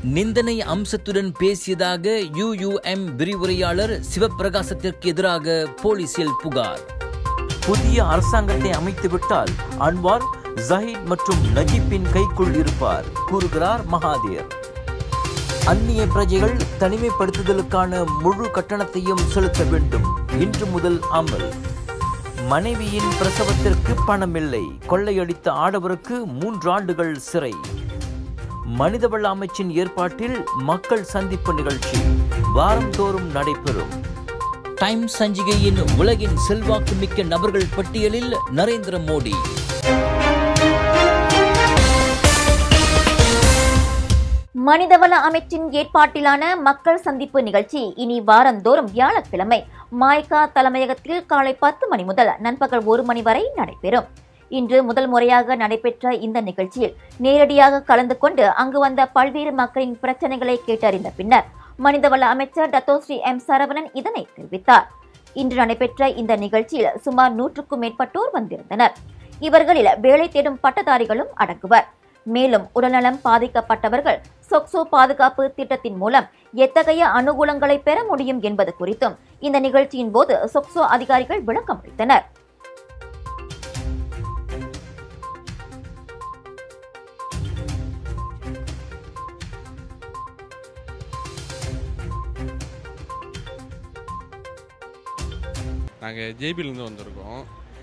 நிந்தனை அம்சத்துடன் பேசியதாக யுயுஎம் விரிவுரையாளர் சிவப்பிரகாசத்திற்கு எதிராக போலீசில் புகார் புதிய அரசாங்கத்தை அமைத்துவிட்டால் அன்வார் ஜஹீத் மற்றும் நஜீப்பின் கைக்குள் இருப்பார் கூறுகிறார் மகாதேர் அந்நிய பிரஜைகள் தனிமைப்படுத்துதலுக்கான முழு கட்டணத்தையும் செலுத்த வேண்டும் இன்று முதல் அமல் மனைவியின் பிரசவத்திற்கு பணமில்லை கொள்ளையடித்த ஆடவருக்கு மூன்று ஆண்டுகள் சிறை மனிதவள அமைச்சின் ஏற்பாட்டில் மக்கள் சந்திப்பு நிகழ்ச்சி வாரந்தோறும் நடைபெறும் டைம் சஞ்சிகையின் உலகின் செல்வாக்கு மிக்க நபர்கள் பட்டியலில் நரேந்திர மோடி மனிதவள அமைச்சின் ஏற்பாட்டிலான மக்கள் சந்திப்பு நிகழ்ச்சி இனி வாரந்தோறும் வியாழக்கிழமை மாய்கா தலைமையகத்தில் காலை பத்து மணி முதல் நண்பகல் ஒரு மணி வரை நடைபெறும் இன்று முதல் முறையாக நடைபெற்ற இந்த நிகழ்ச்சியில் நேரடியாக கலந்து கொண்டு அங்கு வந்த பல்வேறு மக்களின் பிரச்சனைகளை கேட்டறிந்த பின்னர் மனிதவள அமைச்சர் டத்தோஸ்ரீ எம் சரவணன் இதனை தெரிவித்தார் இன்று நடைபெற்ற இந்த நிகழ்ச்சியில் சுமார் நூற்றுக்கும் மேற்பட்டோர் வந்திருந்தனர் இவர்களில் வேலை தேடும் பட்டதாரிகளும் அடங்குவர் மேலும் உடல்நலம் பாதிக்கப்பட்டவர்கள் சொக்சோ பாதுகாப்பு திட்டத்தின் மூலம் எத்தகைய அனுகூலங்களை பெற முடியும் என்பது குறித்தும் இந்த நிகழ்ச்சியின் போது சொக்சோ அதிகாரிகள் விளக்கம் அளித்தனர் நாங்கள் ஜேபிலேருந்து வந்திருக்கோம்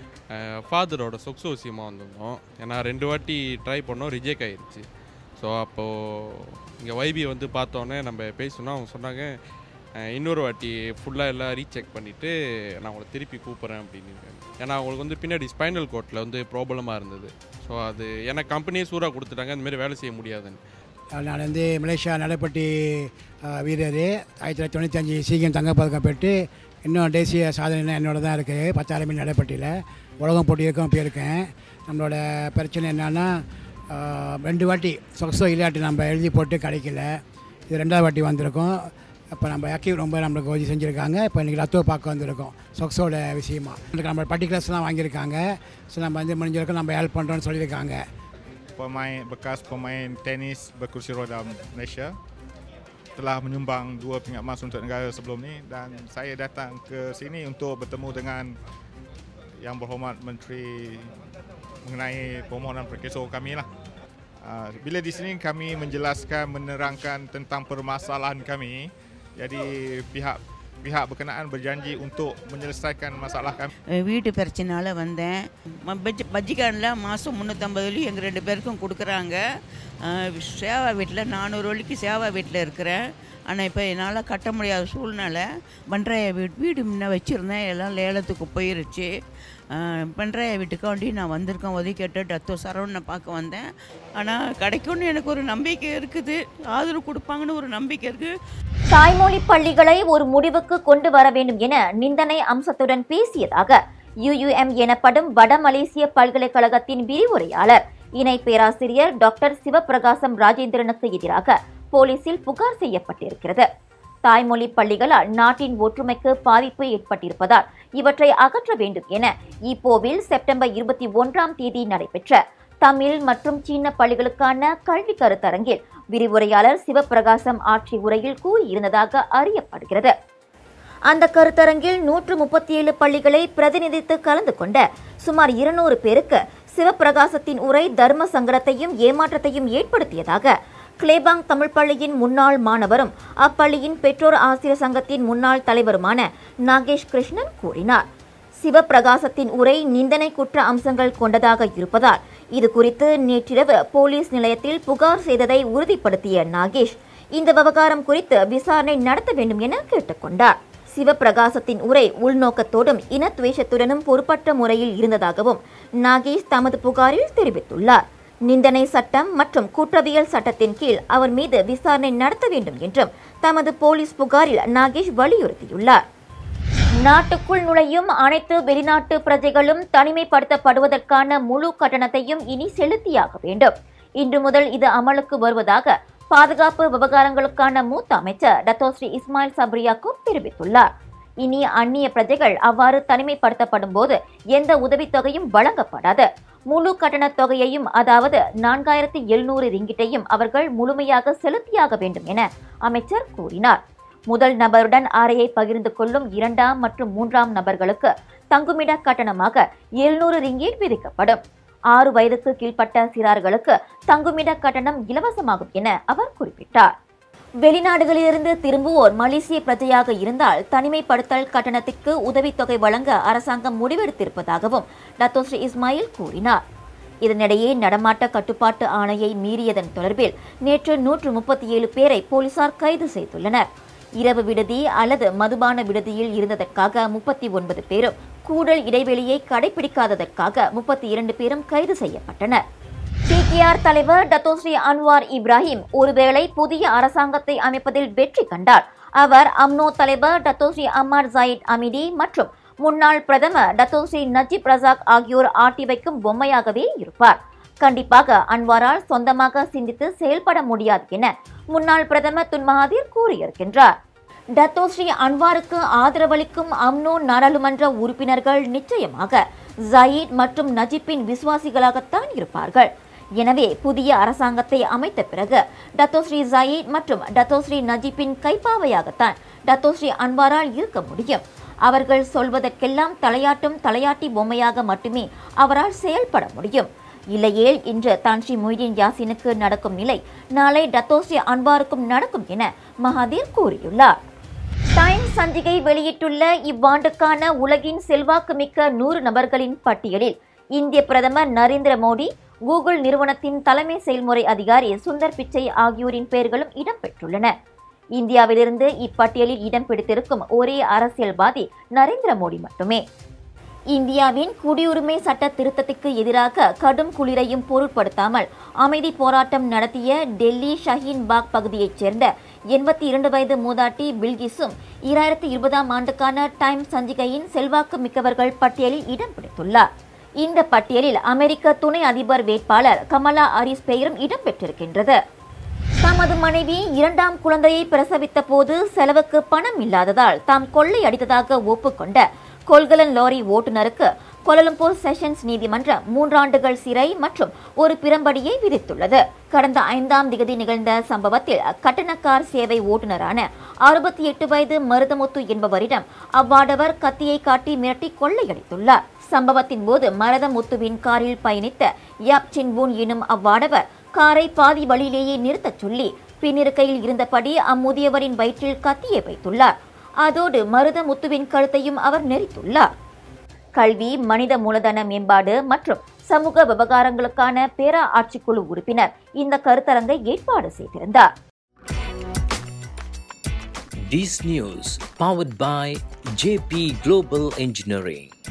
ஃபாதரோட சொக்ஸோ விஷயமா வந்திருந்தோம் ஏன்னா ரெண்டு வாட்டி ட்ரை பண்ணோம் ரிஜெக்ட் ஆயிருச்சு ஸோ அப்போது இங்கே வைபி வந்து பார்த்தோன்னே நம்ம பேசணும் அவங்க சொன்னாங்க அஹ், இன்னொரு வாட்டி ஃபுல்லாக எல்லாம் ரீசெக் பண்ணிவிட்டு நான் உங்களை திருப்பி கூப்பிட்றேன் அப்படின்னு ஏன்னா அவங்களுக்கு வந்து பின்னாடி ஸ்பைனல் கோட்டில் வந்து ப்ராப்ளமாக இருந்தது ஸோ அது எனக்கு கம்பெனியே சூறாக கொடுத்துட்டாங்க இந்த மாதிரி வேலை செய்ய முடியாதுன்னு நான் வந்து மலேசியா நடைப்பட்டி வீரர் ஆயிரத்தி தொள்ளாயிரத்தி தொண்ணூத்தஞ்சு சீக்கிரம் தங்கப்பதக்கம் பெற்று இன்னும் தேசிய சாதனை என்னோட தான் இருக்குது பத்தாயிரம் மீன் நடைப்பட்டியில் உலகம் போட்டியிருக்கும் போயிருக்கேன் நம்மளோட பிரச்சனை என்னன்னா ஆஹ், ரெண்டு வாட்டி சொக்ஸோ இல்லாட்டி நம்ம எழுதி போட்டு கிடைக்கல இது ரெண்டாவது வாட்டி வந்திருக்கோம் இப்போ நம்ம அக்கி ரொம்ப நம்மளுக்கு உதவி செஞ்சுருக்காங்க இப்போ இன்றைக்கி ரத்துவ பார்க்க வந்திருக்கோம் சொக்ஸோட விஷயமா இதுக்கு நம்ம பர்டிகுலர்ஸ்லாம் வாங்கியிருக்காங்க ஸோ நம்ம வந்து முடிஞ்ச வரைக்கும் நம்ம ஹெல்ப் பண்ணுறோன்னு சொல்லியிருக்காங்க pemain bekas pemain tenis berkursi roda Malaysia telah menyumbang dua pingat emas untuk negara sebelum ni dan saya datang ke sini untuk bertemu dengan yang berhormat Menteri mengenai permohonan perkesor kami lah. Ah, Bila di sini kami menjelaskan, menerangkan tentang permasalahan kami, jadi pihak pihak berkenaan berjanji untuk menyelesaikan masalah kami. அஹ் வீட்டு பிரச்சனையால் வந்தேன் ம- பஜ் பஜ்ஜிகானில் மாதம் முந்நூற்றம்பது வழி எங்கள் ரெண்டு பேருக்கும் கொடுக்குறாங்க அஹ் சேவா வீட்டில் நானூறு வழிக்கு சேவா வீட்டில் இருக்கிறேன் ஆனால் இப்போ என்னால் கட்ட முடியாத சூழ்நிலை பண்டைய வீட் வீடு முன்ன வச்சுருந்தேன் எல்லாம் லேலத்துக்கு போயிருச்சு பண்டைய வீட்டுக்காண்டி நான் வந்திருக்கேன் உதவி கேட்டு டத்தோ சரவணனை பார்க்க வந்தேன் ஆனால் கிடைக்கும்னு எனக்கு ஒரு நம்பிக்கை இருக்குது ஆதரவு கொடுப்பாங்கன்னு ஒரு நம்பிக்கை இருக்குது தாய்மொழி பள்ளிகளை ஒரு முடிவுக்கு கொண்டு வர வேண்டும் என நிந்தனை அம்சத்துடன் பேசியதாக யுயுஎம் எனப்படும் வட மலேசிய பல்கலைக்கழகத்தின் விரிவுரையாளர் இணை பேராசிரியர் டாக்டர் சிவபிரகாசம் ராஜேந்திரனுக்கு எதிராக போலீசில் புகார் செய்யப்பட்டிருக்கிறது தாய்மொழி பள்ளிகளால் நாட்டின் ஒற்றுமைக்கு பாதிப்பு ஏற்பட்டிருப்பதால் இவற்றை அகற்ற வேண்டும் என இப்போவில் செப்டம்பர் இருபத்தி ஒன்றாம் தேதி நடைபெற்ற தமிழ் மற்றும் சீன பள்ளிகளுக்கான கல்வி கருத்தரங்கில் விரிவுரையாளர் சிவபிரகாசம் ஆற்றிய உரையில் கூறியிருந்ததாக அறியப்படுகிறது அந்த கருத்தரங்கில் நூற்று முப்பத்தி ஏழு பள்ளிகளை பிரதிநிதித்து கலந்து கொண்ட சுமார் இருநூறு பேருக்கு சிவபிரகாசத்தின் உரை தர்ம சங்கடத்தையும் ஏமாற்றத்தையும் ஏற்படுத்தியதாக கிளேபாங் தமிழ் பள்ளியின் முன்னாள் மாணவரும் அப்பள்ளியின் பெற்றோர் ஆசிரியர் சங்கத்தின் முன்னாள் தலைவருமான நாகேஷ் கிருஷ்ணன் கூறினார் சிவபிரகாசத்தின் உரை நிந்தனை குற்ற அம்சங்கள் கொண்டதாக இருப்பதால் இது குறித்து நேற்றிரவு போலீஸ் நிலையத்தில் புகார் செய்ததை உறுதிப்படுத்திய நாகேஷ் இந்த விவகாரம் குறித்து விசாரணை நடத்த வேண்டும் என கேட்டுக்கொண்டார் சிவபிரகாசத்தின் உரை உள்நோக்கத்தோடும் இனத்வேஷத்துடனும் பொறுப்பற்ற முறையில் இருந்ததாகவும் நாகேஷ் தமது புகாரில் தெரிவித்துள்ளார் நிந்தனை சட்டம் மற்றும் குற்றவியல் சட்டத்தின் கீழ் அவர் மீது விசாரணை நடத்த வேண்டும் என்றும் தமது போலீஸ் புகாரில் நாகேஷ் வலியுறுத்தியுள்ளார் நாட்டுக்குள் நுழையும் அனைத்து வெளிநாட்டு பிரஜைகளும் தனிமைப்படுத்தப்படுவதற்கான முழு கட்டணத்தையும் இனி செலுத்தியாக வேண்டும் இன்று முதல் இது அமலுக்கு வருவதாக பாதுகாப்பு விவகாரங்களுக்கான மூத்த அமைச்சர் டத்தோஸ்ரீ இஸ்மாயில் சப்ரியாக்கும் தெரிவித்துள்ளார் இனி அந்நிய பிரஜைகள் அவ்வாறு தனிமைப்படுத்தப்படும் போது எந்த உதவித்தொகையும் வழங்கப்படாது முழு கட்டணத் தொகையையும் அதாவது நான்காயிரத்தி எழுநூறு ரிங்கிட்டையும் அவர்கள் முழுமையாக செலுத்தியாக வேண்டும் என அமைச்சர் கூறினார் முதல் நபருடன் அறையை பகிர்ந்து கொள்ளும் இரண்டாம் மற்றும் மூன்றாம் நபர்களுக்கு தங்குமிட கட்டணமாக எழுநூறு ரிங்கீட் விதிக்கப்படும் ஆறு வயதுக்கு கீழ்ப்பட்ட சிறார்களுக்கு தங்குமிட கட்டணம் இலவசமாகும் என அவர் குறிப்பிட்டார் வெளிநாடுகளிலிருந்து திரும்புவோர் மலேசிய பிரஜையாக இருந்தால் தனிமைப்படுத்தல் கட்டணத்திற்கு உதவித்தொகை வழங்க அரசாங்கம் முடிவெடுத்திருப்பதாகவும் டத்தோஸ்ரீ இஸ்மாயில் கூறினார் இதனிடையே நடமாட்ட கட்டுப்பாட்டு ஆணையை மீறியதன் தொடர்பில் நேற்று நூற்று முப்பத்தி ஏழு பேரை போலீசார் கைது செய்துள்ளனர் இரவு விடுதி அல்லது மதுபான விடுதியில் இருந்ததற்காக முப்பத்தி ஒன்பது பேரும் கூடல் இடைவெளியை கடைபிடிக்காததற்காக முப்பத்தி இரண்டு பேரும் கைது செய்யப்பட்டனர் பிகேஆர் தலைவர் டத்தோஸ்ரீ அன்வார் இப்ராஹிம் ஒருவேளை புதிய அரசாங்கத்தை அமைப்பதில் வெற்றி கண்டால் அவர் அம்னோ தலைவர் டத்தோஸ்ரீ அம்மார் ஜாயிட் அமிடி மற்றும் முன்னாள் பிரதமர் டத்தோஸ்ரீ நஜீப் ரசாக் ஆகியோர் ஆட்டி வைக்கும் பொம்மையாகவே இருப்பார் கண்டிப்பாக அன்வாரால் சொந்தமாக சிந்தித்து செயல்பட முடியாது என முன்னாள் பிரதமர் துன் மகாதீர் கூறியிருக்கின்றார் டத்தோஸ்ரீ அன்வாருக்கு ஆதரவளிக்கும் அம்னோ நாடாளுமன்ற உறுப்பினர்கள் நிச்சயமாக ஜயீத் மற்றும் நஜீப்பின் விசுவாசிகளாகத்தான் இருப்பார்கள் எனவே புதிய அரசாங்கத்தை அமைத்த பிறகு டத்தோஸ்ரீ ஜயீத் மற்றும் டத்தோஸ்ரீ நஜீப்பின் கைப்பாவையாகத்தான் டத்தோஸ்ரீ அன்வாரால் இருக்க முடியும் அவர்கள் சொல்வதற்கெல்லாம் தலையாட்டும் தலையாட்டி பொம்மையாக மட்டுமே அவரால் செயல்பட முடியும் இல்லையேல் இன்று தான் ஸ்ரீ மொய்தீன் யாசினுக்கு நடக்கும் நிலை நாளை டத்தோஸ்ரீ அன்வாருக்கும் நடக்கும் என மகாதீர் கூறியுள்ளார் டைம் சஞ்சிகை வெளியிட்டுள்ள இவ்வாண்டுக்கான உலகின் செல்வாக்குமிக்க நூறு நபர்களின் பட்டியலில் இந்திய பிரதமர் நரேந்திர மோடி கூகுள் நிறுவனத்தின் தலைமை செயல்முறை அதிகாரி சுந்தர் பிச்சை ஆகியோரின் பெயர்களும் இடம்பெற்றுள்ளன இந்தியாவிலிருந்து இப்பட்டியலில் இடம் பிடித்திருக்கும் ஒரே அரசியல்வாதி நரேந்திர மோடி மட்டுமே இந்தியாவின் குடியுரிமை சட்ட திருத்தத்துக்கு எதிராக கடும் குளிரையும் பொருட்படுத்தாமல் அமைதி போராட்டம் நடத்திய டெல்லி ஷஹீன் பாக் பகுதியைச் சேர்ந்த எண்பத்தி இரண்டு வயது மூதாட்டி பில்கிஸும் இராயிரத்தி இருபதாம் ஆண்டுக்கான டைம் சஞ்சிகையின் செல்வாக்கு மிக்கவர்கள் பட்டியலில் இடம் பிடித்துள்ளார் இந்த பட்டியலில் அமெரிக்க துணை அதிபர் வேட்பாளர் கமலா ஹாரிஸ் பெயரும் இடம்பெற்றிருக்கின்றது தமது மனைவி இரண்டாம் குழந்தையை பிரசவித்த போது செலவுக்கு பணம் இல்லாததால் தாம் கொள்ளை அடித்ததாக ஒப்புக்கொண்ட கொள்கலன் லாரி ஓட்டுநருக்கு கோலலம்பூர் செஷன்ஸ் நீதிமன்றம் மூன்றாண்டுகள் சிறை மற்றும் ஒரு பிரம்படியை விதித்துள்ளது கடந்த ஐந்தாம் திகதி நிகழ்ந்த சம்பவத்தில் கட்டணக்கார் சேவை ஓட்டுநரான அறுபத்தி எட்டு வயது மருதமுத்து என்பவரிடம் அவ்வாடவர் கத்தியை காட்டி மிரட்டி கொள்ளையடித்துள்ளார் சம்பவத்தின் போது மரதமுத்துவின் காரில் பயணித்த யாப் சின்பூன் எனும் அவ்வாடவர் காரை பாதி வழியிலேயே நிறுத்தச் சொல்லி பின்னிருக்கையில் இருந்தபடி அம்முதியவரின் வயிற்றில் கத்தியை வைத்துள்ளார் அதோடு மருதமுத்துவின் கழுத்தையும் அவர் நெறித்துள்ளார் கல்வி மனித மூலதன மேம்பாடு மற்றும் சமூக விவகாரங்களுக்கான பேரா ஆட்சிக்குழு உறுப்பினர் இந்த கருத்தரங்கை ஏற்பாடு செய்திருந்தார் This news powered by JP Global Engineering.